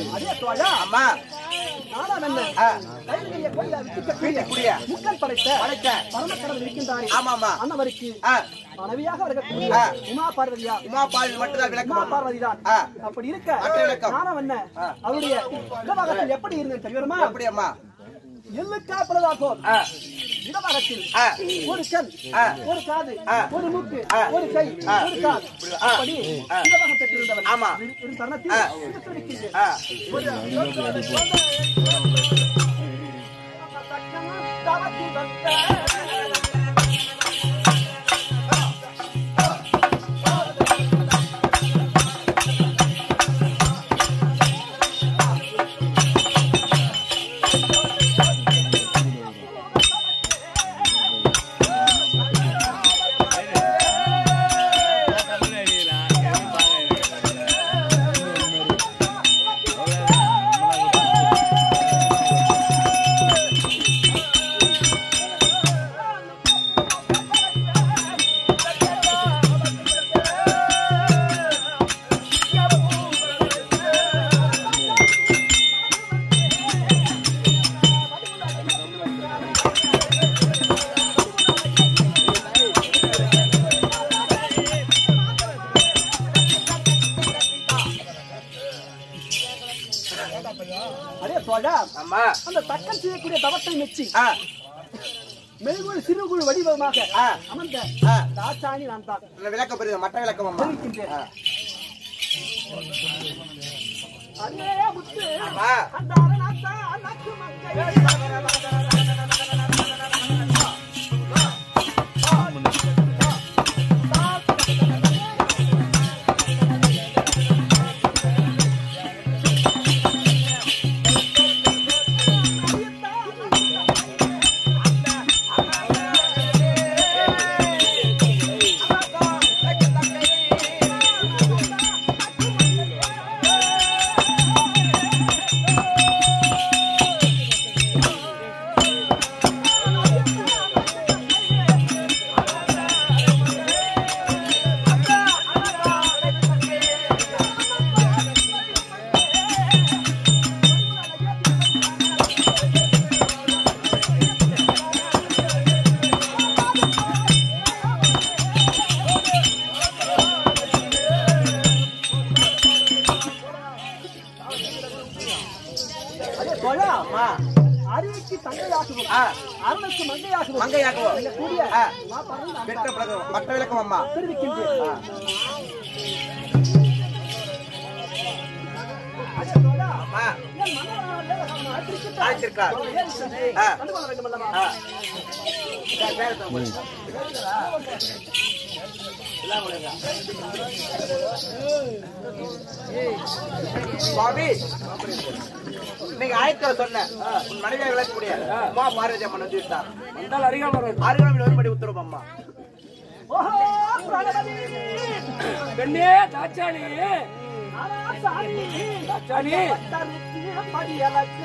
அதே தோழா அம்மா நானும் என்ன ஆ. கையிலேயே கொள்ள விட்டுக்கக்கூடிய வீட்டுக்குரிய முக்கல் படைத்த படைத்த பரமக்கடவுள் இருக்கின்றாரே ஆமா, ஆமா. அன்னவருக்கு ஆ, மனைவியாக வரக்கூடிய ஆ. உமா பார்வதியா உமா பால் மட்டும்தான் உமா விளக்கம் பார்வதிதான் ஆ. அப்படி இருக்க மற்ற விளக்கம். நானும் என்ன ஆ. அவருடைய இடபாகத்தில் எப்படி இருந்தேன் தெரியுமா எப்படி அம்மா எள்ளுக்கா பிரதாபோர் ஆ, இடபாகத்தில் ஆ, ஒரு கண் ஆ. ஒரு காது ஆ. ஒரு மூக்கு ஆ. ஒரு கை ஆ. ஒரு கால் ஆ. அப்படி இடபாகம் பெற்றிருந்தவன் ஆமா. இரு- இரு தருணத்தில் ஆ. இது துடிக்கின்றேன். ஆ. அதே தோழா அம்மா அந்த தக்கன் செய்யக்கூடிய தவத்தை மெச்சி ஆ, மெழுகுள் சிறுகுள் வடிவமாக ஆ. அமர்ந்த ஆ. தாச்சாணி நான் தான் இந்த விளக்கம் புரியுது மற்ற விளக்கம் அம்மா தெரிவிக்கின்றேன். ஆ. அதே முத்து அம்மா அந்த அரணாத்தா நக்கு மங்கை அதே தோழா அம்மா அருவிக்கு தங்கையாகவும் ஆ, அருணுக்கு மங்கையாகவும் மங்கையாகவும். இருக்கக்கூடிய ஆ. நான் பறந்து நான் பெற்ற பிறகு மற்ற விளக்கம் அம்மா தெரிவிக்கின்றேன் ஆ. அதே தோழா அம்மா என் மன்னராலே அவனை அழைத்திருக்கிறார். அழைத்திருக்கார். அவனை ஏறிச்சனை ஆ. கண்டு கொள்ள வேண்டும் அல்லவா? ஆ. சரி, பேரை சொல்லுங்க. எல்லாம் கொடுங்க. சுவாமி நீங்க ஆயத்துல சொன்ன உன் மனைவியை விளக்க முடியாது அம்மா பாரதி அம்மன் வந்து விட்டார் வந்தால் அருகாமல் அருகாமல் வரும்படி உத்தரவு அம்மா ஓஹோ, பிரணவதி! பெண்ணே தாச்சாணி ஆனா சாமி! தாச்சாணி தரித்திர படியலக்கு.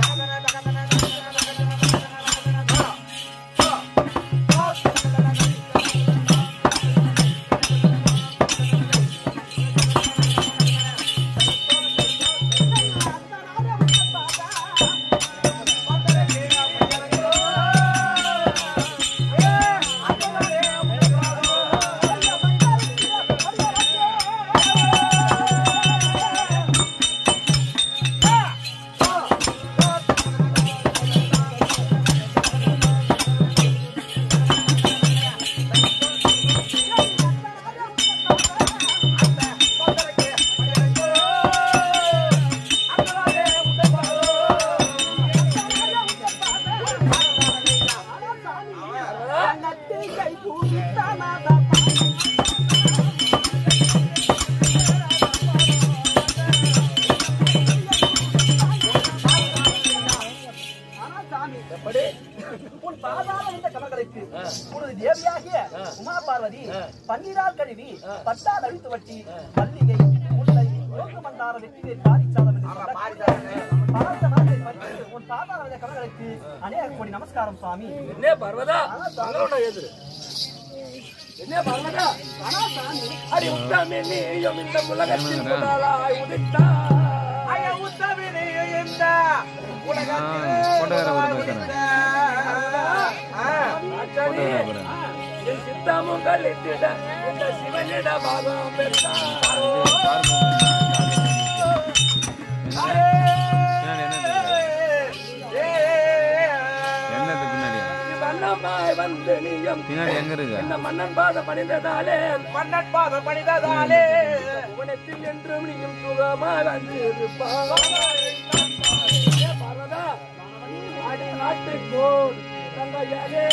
உன் பாதாள இந்த கமர்களுக்கு உனது தேவியாகிய உமா பார்வதி பன்னீரால் கழுவி பட்டால் அழித்து வட்டி மல்லிகை முல்லை ரோக்கு மந்தார வெற்றிலை பாரிச்சாதம் என்று சொல்லக்கூடிய பரந்த மரத்தை பறித்து உன் பாதாள இந்த கமர்களுக்கு அநேக கோடி நமஸ்காரம் சுவாமி என்ன பர்வதா மகளோட எதிரு என்ன பர்வதா ஆனா சாமி அடி உத்தமே நீயும் இந்த உலகத்தில் முதலாய் உதித்தாய் தாய உத்தவினை இந்த உலகத்தில் கொண்டவரை கூட உலகித்த. ஆ. தாச்சாணி என் சித்தமும் கழித்திட இந்த சிவனிட பாகம் பெற்றார் என்னது பின்னாடி வண்ணமாய் வந்து நீயும் பின்னாடி எங்க இருக்கு இந்த மன்னன் பாத பணிந்ததாலே மன்னன் பாதம் பணிததாலே உனத்தில் என்றும் நீயும் சுகமாய் வந்து இருப்பாய் பரதா அடி நாட்டுக்கோள் தங்கையாலே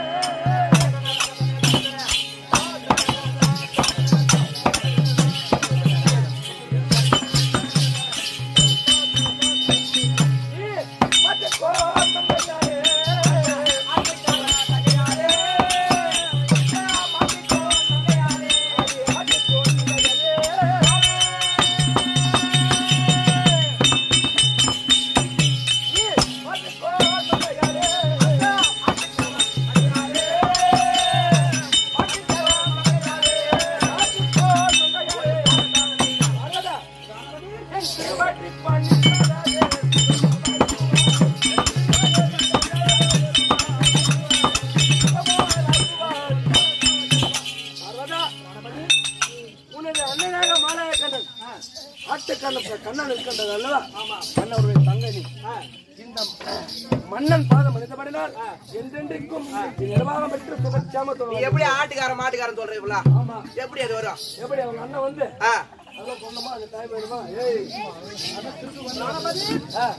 உனது அண்ணனாக மாலாய கண்ணன் ஆட்டுக்கண்ணன் கண்ணன் இருக்கின்றது அல்லவா மன்னருடைய தங்கை நீ. இந்த மன்னன் பாதம் மனிதபடினால் என்றென்றைக்கும் நீ நிர்வாகம் பெற்று நீ சுபச்சாமத்தோடு எப்படி ஆட்டுக்காரன் மாட்டுக்காரன் சொல்றீங்களா ஆமா எப்படி அது வரும் எப்படி அவங்க அண்ணன் வந்து ஆ. அதெல்லாம் சொன்னமா அது டைம் வருமா ஏய் அதான் திருப்பி வந்தா- ஆ.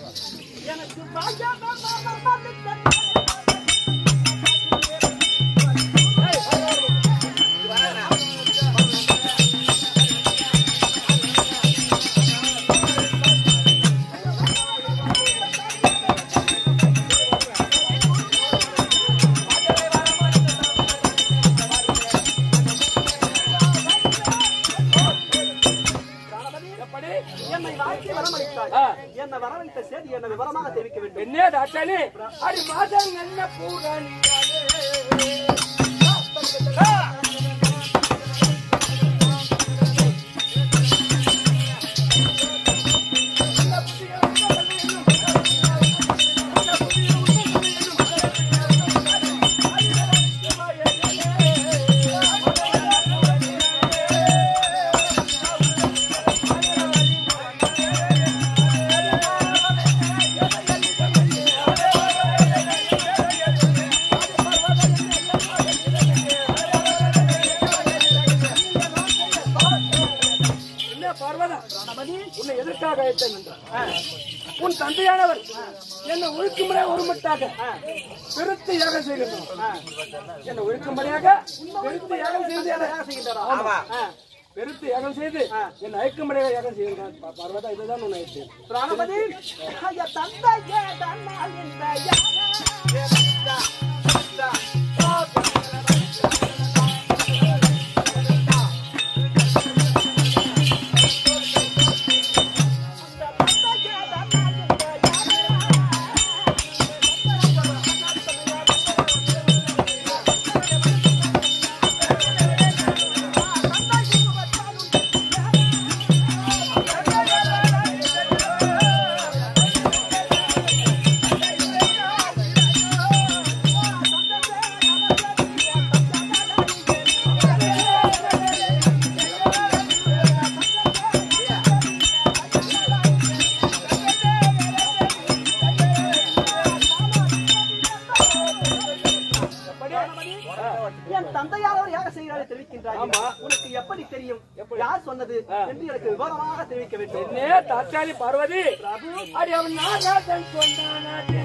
எப்படி என்னை வாழ்க்கை வரமளித்தாய் ஆ. என்னை வரவழைத்த செய்தி என்ன விவரமாக தெரிவிக்க வேண்டும் என்னே தாச்சானி அடி மாதம் என்ன பூரணியாலே என்ன பார்வதா உன்னை எதற்காக அழைத்தேன் என்றார் உன் தந்தையானவர் என்னை ஒழுக்குமுறை ஒருமட்டாக பெருத்து யாகம் செய்கின்றார் என்னை ஒழுக்கும்படியாக பெருத்து யாகம் செய்து என்னை யாகம் செய்கின்றார் ஆமா பெருத்து யாகம் செய்து என்னை ஐக்கும்படியாக யாகம் செய்கின்றார் பா- பார்வதா இதுதான் உன்னை அழைத்தேன் பிராணபதி ஐயா தந்தையே தன்னால் இந்த யாகம் என் தந்தையானவர் யாக செய்கிறாரை தெரிவிக்கின்றார் ஆமா. உனக்கு எப்படி தெரியும் யார் சொன்னது என்று எனக்கு விவரமாக தெரிவிக்க வேண்டும் என்னே தாச்சாலி பார்வதி அடி அவன் நாகாதன் சொன்னான்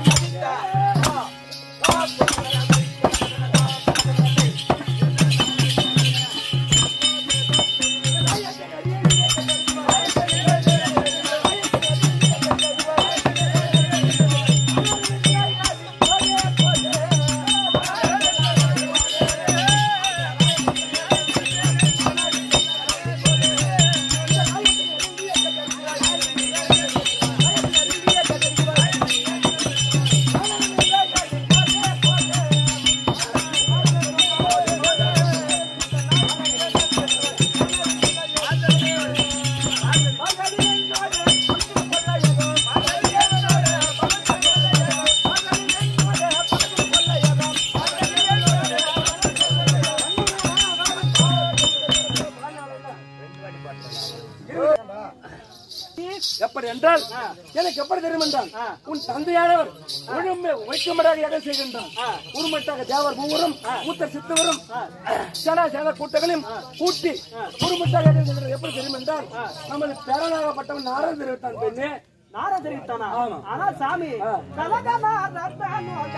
என்றால் எனக்கு எப்படி தெரியும் என்றால் உன் தந்தையானவர் ஒழுமை வைக்கும்படியாக எதை செய்கின்றான் உருமட்டாக தேவர் மூவரும் மூத்த சித்தவரும் சடா சேத கூட்டங்களையும் கூட்டி உருமட்டாக எதை செய்கின்றார் எப்படி தெரியும் என்றால் நமது பேரனாகப்பட்டவன் நாரத தெரிவித்தான் பெண்ணே நாரா தெரிவித்தானா ஆமா. ஆனா சாமி ஆ. கலகமா ரத்தனோட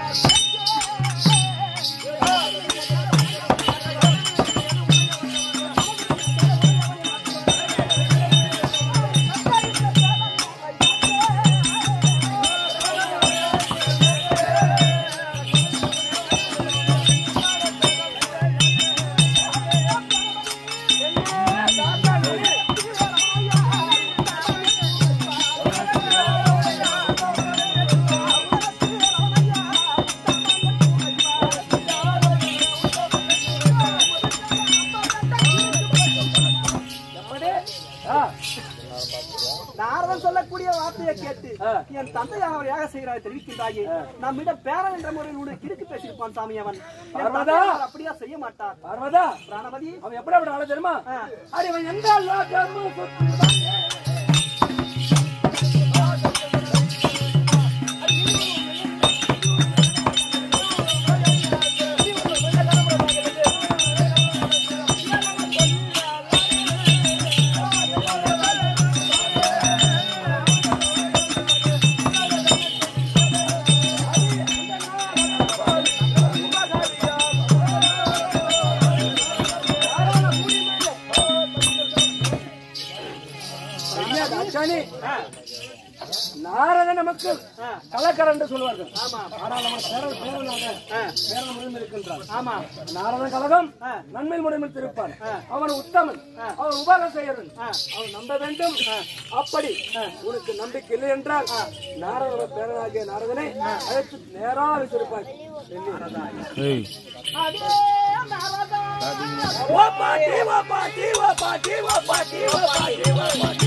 எப்படி ஆ, நாரதன் சொல்லக்கூடிய வார்த்தையை கேட்டு ஆ. என் தந்தை அவர் யாக செய்கிறார் தெரிவிக்கின்றாயே நம்மிடம் பேரன் என்ற முறையில் உன்னை கிறுக்கு பேசியிருப்பான் சாமி அவன் என் பார்வதா. தந்தை அவர் அப்படியா செய்ய மாட்டார் பார்வதா பிராணபதி அவன் எப்படி அப்படி ஆள தெரியுமா ஆ. அடி அவன் எந்த லோகமும் சுத்துவான். சரியா, தாட்சாயணி? நாரதன் நமக்கு கலக்கரன் என்று சொல்வார்கள் ஆனால் அவன் பேரன் பேரனாக பேரன் முடிவு இருக்கின்றான் ஆமா நாரதன் கழகம் நன்மை முடிவில் திருப்பான் அவன் உத்தமன் அவன் உபக செய்யறன் அவன் நம்ப வேண்டும் அப்படி உனக்கு நம்பிக்கை இல்லை என்றால் நாரதோட பேரனாகிய நாரதனை அழைத்து நேராக வைத்திருப்பாய் ஏய் ஓ பாட்டி ஓ பாட்டி ஓ பாட்டி ஓ பாட்டி ஓ பாட்டி ஓ பாட்டி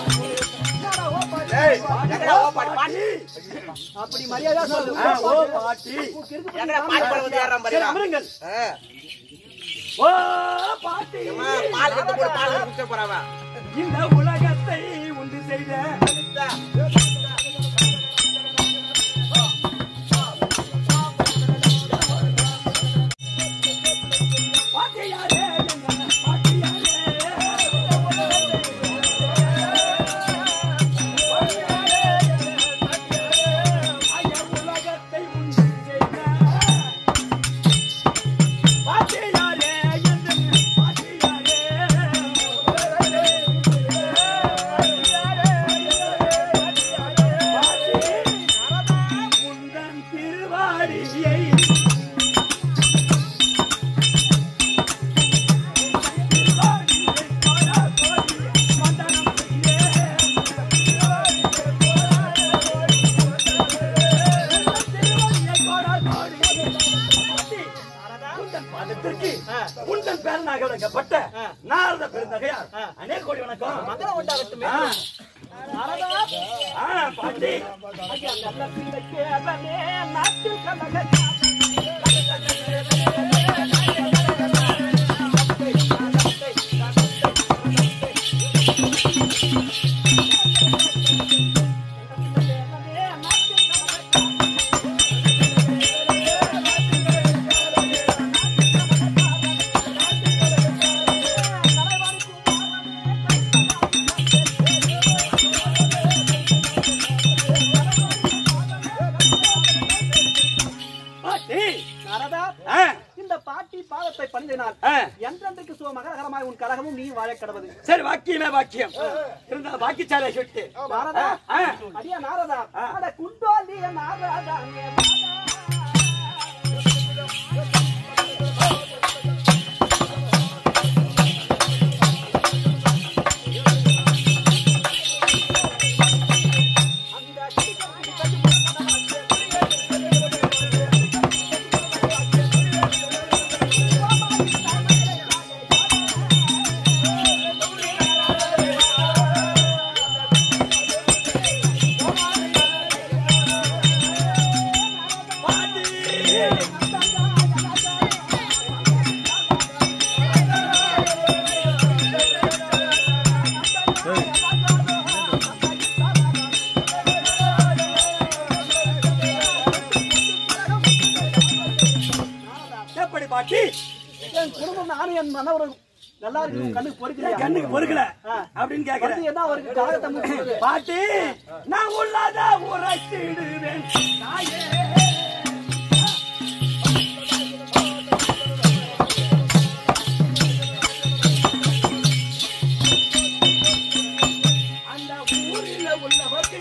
ஏய், எங்கடா ஓ பாட்டி, பாட்டி? அப்படி மரியாதை சொல்லு ஓ பாட்டி எங்கடா பாட்டி பழம் வந்து ஏறுறான் பாருடா. அமருங்கள் ஆ, ஓ பாட்டி அம்மா, பால் எடுத்து போடு, பால் எடுத்து குடிக்க போறாவா? இந்த உலகத்தை உண்டு செய்த இந்தா. பாட்டியாரே எங்க பாட்டியாரே ஐயா உலகத்தை உண்டு செய்த பாட்டியாரே எங்க பாட்டியாரே முந்தன் திருவாடியை உந்தன் பேரனாக விளக்கப்பட்ட நாரத பெருந்தகையார் அநேக கோடி வணக்கம் மகரம் உண்டாகட்டுமே ஆ. நாரதா ஆ, பாட்டி ஐயா நல்ல பிள்ளைக்கு அவனே நாட்டில் கலக பாட்டி நாரதா ஆ, இந்த பாட்டி பாதத்தை பணிந்தினால் ஆ. என்றென்றைக்கு சுவ மகரகரமாய் உன் கழகமும் நீ வாழ கடவுது சரி வாக்கியமே வாக்கியம் இருந்தா பாக்கிச்சாலை சுட்டு நாரதா ஆ. அடியா நாரதா அட குண்டோலிய நாரதா எப்படி பாட்டி என் குடும்பம் நானும் என் மனவரும் நல்லா இருக்கு கண்ணுக்கு பொறுக்கலையா கண்ணுக்கு பொறுக்கல ஆ. அப்படின்னு கேக்குறேன் வந்து என்ன அவருக்கு காலத்தை முடிச்சு பாட்டி நான் உள்ளத உரைத்திடுவேன் தாயே அந்த ஊரில் உள்ளவருக்கு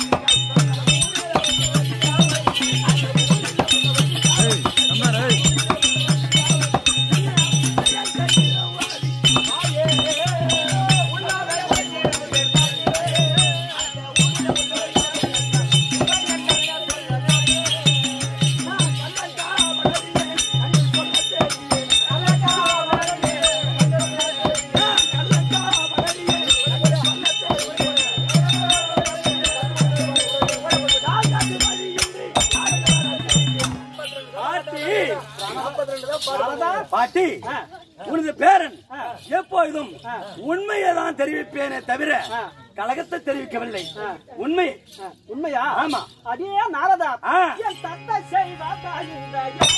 பாட்டி உனது பேரன் எப்பொழுதும் உண்மையை தான் தெரிவிப்பேனே தவிர கழகத்தை தெரிவிக்கவில்லை உண்மை உண்மையா ஆமா. அதே நாரதா ஆ. என் தந்தை செய்வாதா இந்த யானை.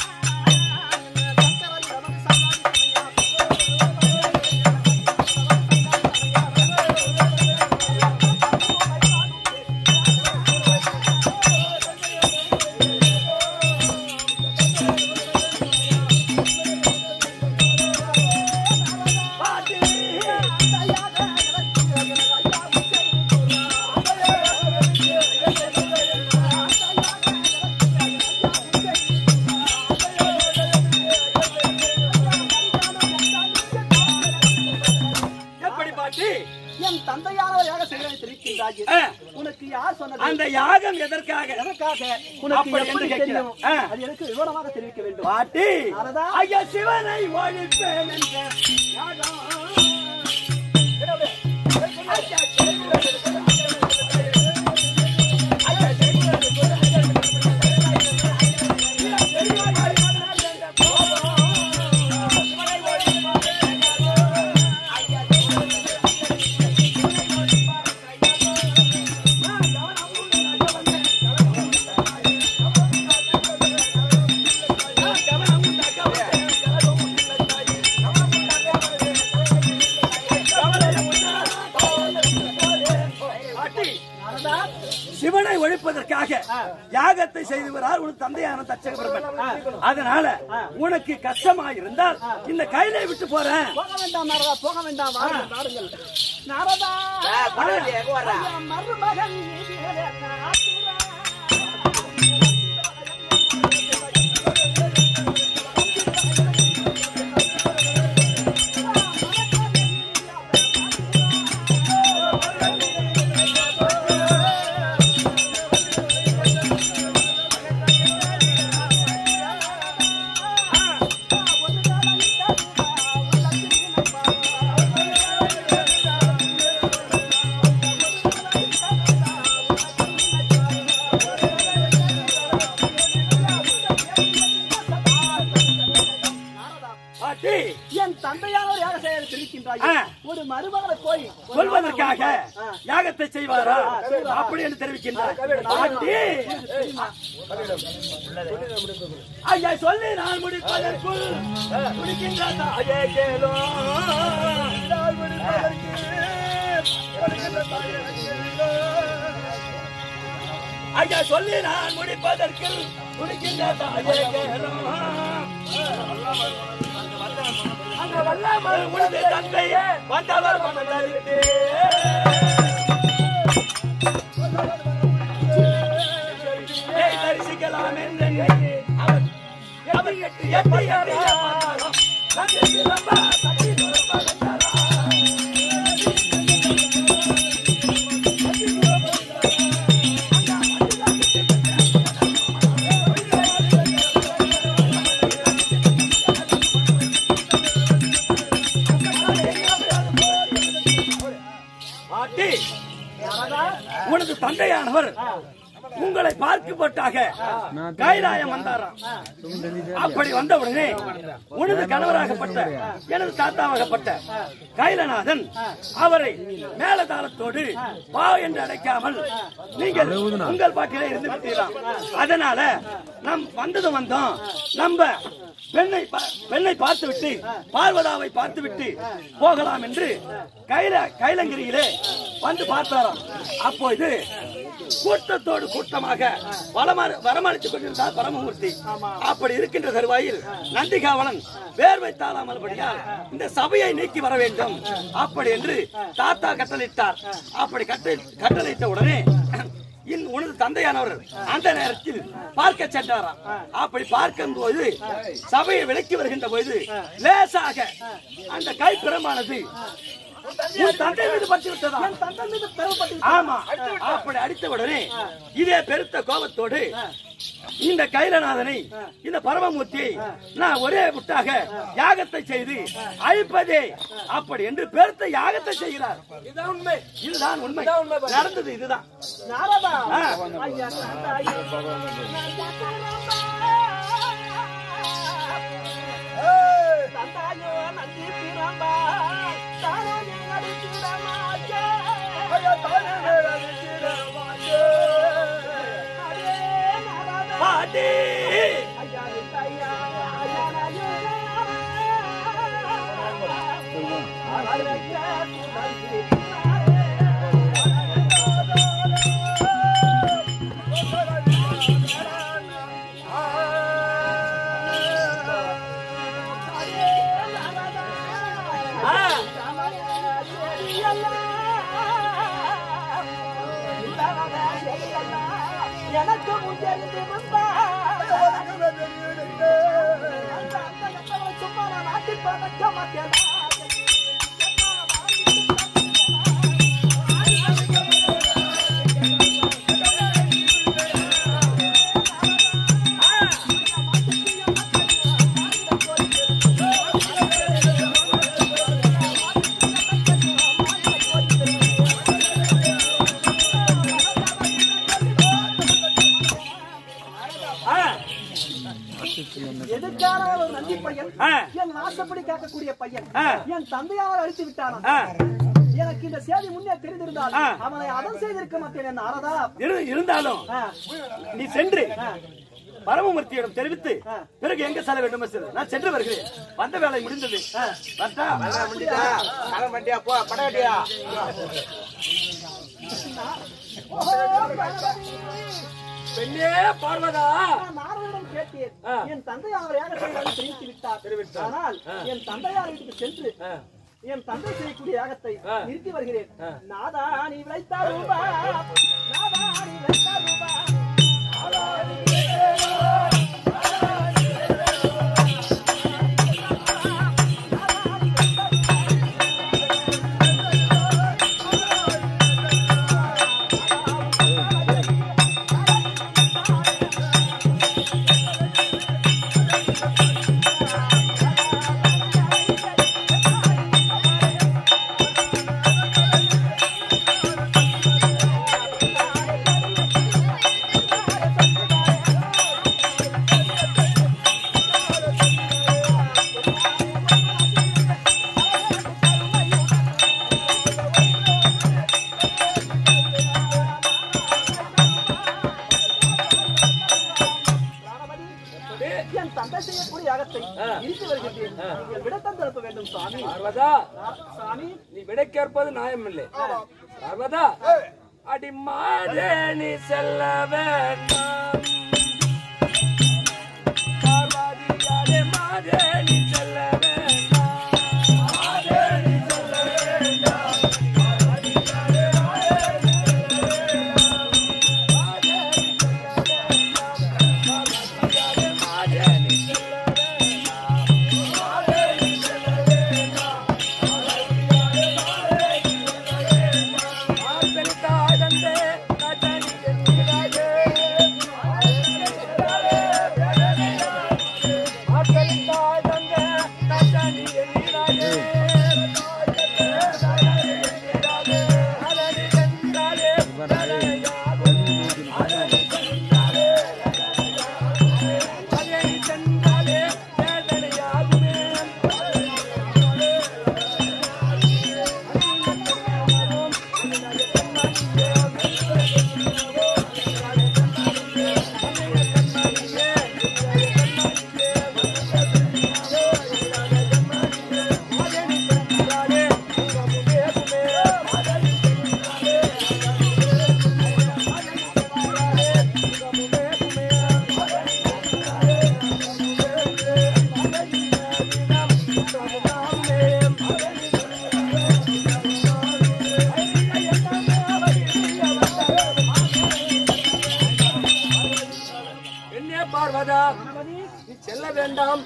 எப்படி பாட்டி என் தந்தையானவர் யாக செய்வதை தெரிவிக்கின்றாய் ஆ. உனக்கு யார் சொன்னது அந்த யாகம் எதற்காக எதற்காக உனக்கு அப்படி எப்படி என்று தெரியும் கேட்கிறேன். ஆ. அது எனக்கு விவரமாக தெரிவிக்க வேண்டும் பாட்டி நாரதா. ஐயா சிவனை ஒழிப்பேன் என்ற யாகம். பாட்டி சிவனை ஒழிப்பதற்காக யாகத்தை செய்து வரார் உனக்கு தந்தையான தச்சக பிரம்மன் அதனால உனக்கு கஷ்டமா இருந்தால் இந்த கையில விட்டு போறேன் போக வேண்டாம் நாரதா போக வேண்டாம் வாருங்கள், வாருங்கள் நாரதா பரவாயில்லை, எங்க வர்றா? ஐயா, மருமகன் நீதியிலே காத்துறா. பாட்டி என் தந்தையானவர் யாக செய்ய தெரிவிக்கின்றாய் ஆ. ஒரு மருமகளை போய் ஒரு சொல்வதற்காக ஆ. யாகத்தை செய்வாரா செய்வாரா. அப்படி என்று தெரிவிக்கின்றார் பாட்டி ஐயா சொல்லி நான் முடிப்பதற்குள் முடிக்கின்ற தாயே கேளோ நான் முடிப்பதற்கு முடிக்கின்ற தாயே கேளோ. ஐயா சொல்லி நான் முடிப்பதற்கு முடிக்கின்ற தாயே கேளோ அந்த வல்லாமல் முடிந்த தந்தையே வந்தவர் மனதறிந்தே ஏய், தரிசிக்கலாம் என்று எண்ணி அவர் எட்டு எட்டு எட்டு எறிய பார்த்தாலும் தந்தை திரும்ப தந்தை திரும்ப வென்றாரா. பாட்டி உனது தந்தையானவர் உங்களை பார்க்கப்பட்டாக கைலாயம் வந்தாராம் அப்படி வந்த உடனே உனது கணவராகப்பட்ட எனது தாத்தாவாகப்பட்ட கைலநாதன் அவரை மேலதாளத்தோடு வா என்று அழைக்காமல் நீங்கள் உங்கள் பாட்டிலே இருந்து விட்டீராம் அதனால நம் வந்ததும் வந்தோம் நம்ம பெண்ணை பா- பெண்ணை பார்த்து விட்டு பார்வதாவை பார்த்து விட்டு போகலாம் என்று கைல கைலங்கிரியிலே வந்து பார்த்தாராம் அப்போது கூட்டத்தோடு கூட்டமாக வளம- வரமளித்துக் கொண்டிருந்தார் பரமமூர்த்தி அப்படி இருக்கின்ற தருவாயில் நந்திகாவலன் வேர்வை தாளாமல்படியால் இந்த சபையை நீக்கி வர வேண்டும் அப்படி என்று தாத்தா கட்டளையிட்டார் அப்படி கட்டளை கட்டளையிட்ட உடனே இன் உனது தந்தையானவர் அந்த நேரத்தில் பார்க்க சென்றாராம் அப்படி பார்க்கும் போது சபையை விலக்கி வருகின்ற போது லேசாக அந்த கைப்பிரமானது உன் தந்தை மீது பற்றி விட்டதா என் தந்தை மீது பெறப்பட்டு ஆமா அப்படி அடித்த உடனே இதே பெருத்த கோபத்தோடு இந்த கைலநாதனை இந்த பரமமூர்த்தியை நான் ஒரே முட்டாக யாகத்தை செய்து அழிப்பதே அப்படி என்று பெருத்த யாகத்தை செய்கிறார் இதான் உண்மை இதுதான் உண்மை இதான் உண்மை பாரு. நடந்தது இதுதான் நாரதா ஆ. ஐயா நாரதா, ஐயா. தந்தாயோ நந்தி பிரம்பா தாரோயே அடித்திடமாச்சே ஐயா தாரோயே அடித்திடமாச்சே அரே நாரதா பாட்டி ஐயா ஐயா ஐயா நாயோ அரே நந்தி எனக்கு முன்னெறிந்து சும்மா நான் நாட்டி பறக்க மாட்டேன் ஆ, எதுக்கான ஒரு நந்தி பையன் ஆ. என் நாசப்படி கேட்கக்கூடிய பையன் ஆ. என் தந்தையால் அழித்து விட்டானா ஆ, எனக்கு இந்த செய்தி முன்னே தெரிந்திருந்தால் ஆ. அவனை அதம் செய்திருக்க மாட்டேன் என் நாரதா இரு- இருந்தாலும் ஆ. நீ சென்று பரமமூர்த்தியிடம் தெரிவித்து ஆ. பிறகு எங்க செல்ல வேண்டும் என்று சொல்லு. நான் சென்று வருகிறேன் வந்த வேலை முடிந்தது வரட்டா? முடிஞ்சா கடன் வண்டியா போ படகட்டியா ஓஹோ, பரமதி. பெண்ணே பார்வதா நான் நாரதனிடம் கேட்டேன் ஆ. என் தந்தையார் ஏக செய்தால் தெரிவித்து விட்டார் தெரிவித்தார். ஆனால் என் தந்தையார் வீட்டுக்கு சென்று ஆ, என் தந்தை செய்யக்கூடிய யாகத்தை ஆ. நிறுத்தி வருகிறேன் ஆ. நாதா நீ விளைத்த ரூபா நாதா நீ விளைத்த ரூபா நாதா நீ விளைத்த ரூபா. என் தந்தை செய்யக்கூடிய யாகத்தை நிறுத்தி வருகின்றேன் நீங்கள் விடத்தம் திருப்ப வேண்டும் சுவாமி பார்வதா நா- சுவாமி நீ விடை கேட்பது நியாயமில்லை பார்வதா அடி மாதே நீ செல்ல வேண்டாம் பார்வதி அடி மாதே நீ செல்ல வேண்டாம் மாதே நீ செல்ல வேண்டாம் பார்வதி அடி மாதே நீ செல்ல வேண்டாம் மாதே நீ செல்ல வேண்டாம் பார்வதி அடி மாதே நீ செல்ல வேண்டாம் மாதே நீ செல்ல வேண்டாம் ஆசல் காதந்தே கதனி நீராஜே ஆசல் காதந்தே கதனி நீராஜே அதனி கந்தாலே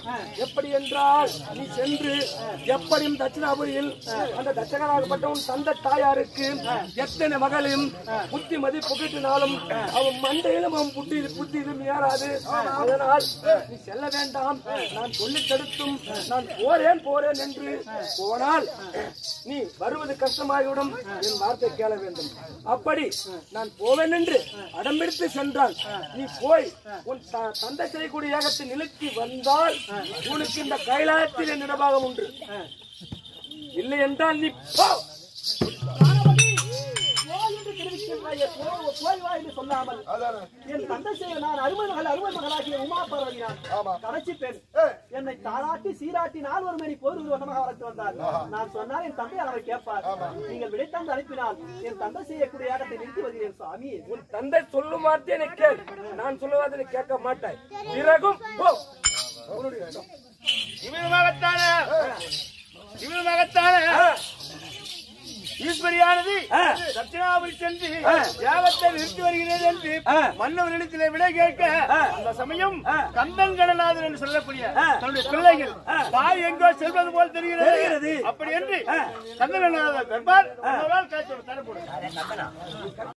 எப்படி என்றால் நீ சென்று எப்படியும் தட்சிணாபுரியில் அந்த தட்சகராகப்பட்ட உன் தந்த தாயாருக்கு எத்தனை மகளையும் புத்திமதி புகட்டினாலும் அவன் மண்டையிலும் அவன் புத்தி புத்தியிலும் ஏறாது அதனால் நீ செல்ல வேண்டாம் நான் சொல்லி தடுத்தும் நான் போறேன் போறேன் என்று போனால் நீ வருவது கஷ்டமாகிவிடும் என் வார்த்தை கேள வேண்டும் அப்படி நான் போவேன் என்று அடம்பிடித்து சென்றால் நீ போய் உன் த- தந்தை செய்யக்கூடிய ஏகத்தை நிறுத்தி வந்தால் உனக்கு இந்த கைலாயத்தில் என் இடபாகம் உண்டு இல்லை என்றால் நீ போ போய் என்று தெரிவிக்கின்றாயே, போ- போய் வா என்று சொல்லாமல் என் தந்தை செய்ய நான் அருமை மகள் அருமை மகளாகிய உமா பார்வதி நான் கடைசி பெண் என்னை தாராட்டி சீராட்டி நாள் ஒரு மணி போர் வண்ணமாக வளர்த்து வந்தார் நான் சொன்னால் என் தந்தை அவர் கேட்பார் நீங்கள் விடைத்தந்து அனுப்பினால் என் தந்தை செய்யக்கூடிய யாகத்தை நிறுத்தி வருகிறேன் சுவாமி உன் தந்தை சொல்லும் வார்த்தையை நீ கேள் நான் சொல்லுவதை நீ கேட்க மாட்டாய் பிறகும் போ உன்னுடைய இடம். இவருமாகத்தான இவருமாகத்தான ஈஸ்வரியானது ஆ. தட்சிணாபுரி சென்று யாகத்தை நிறுத்தி வருகிறது என்று ஆ. மன்னவரிடத்திலே விடை கேட்க ஆ. அந்த சமயம் ஆ. கந்தன் கடநாதன் என்று சொல்லக்கூடிய ஆ. தன்னுடைய பிள்ளைகள் ஆ. தாய் எங்கோ செல்வது போல் தெரிகிறது. தெரிகிறது அப்படி என்று கந்தன் கடநாதன் தர்பார் காய்ச்சல் தரப்படும்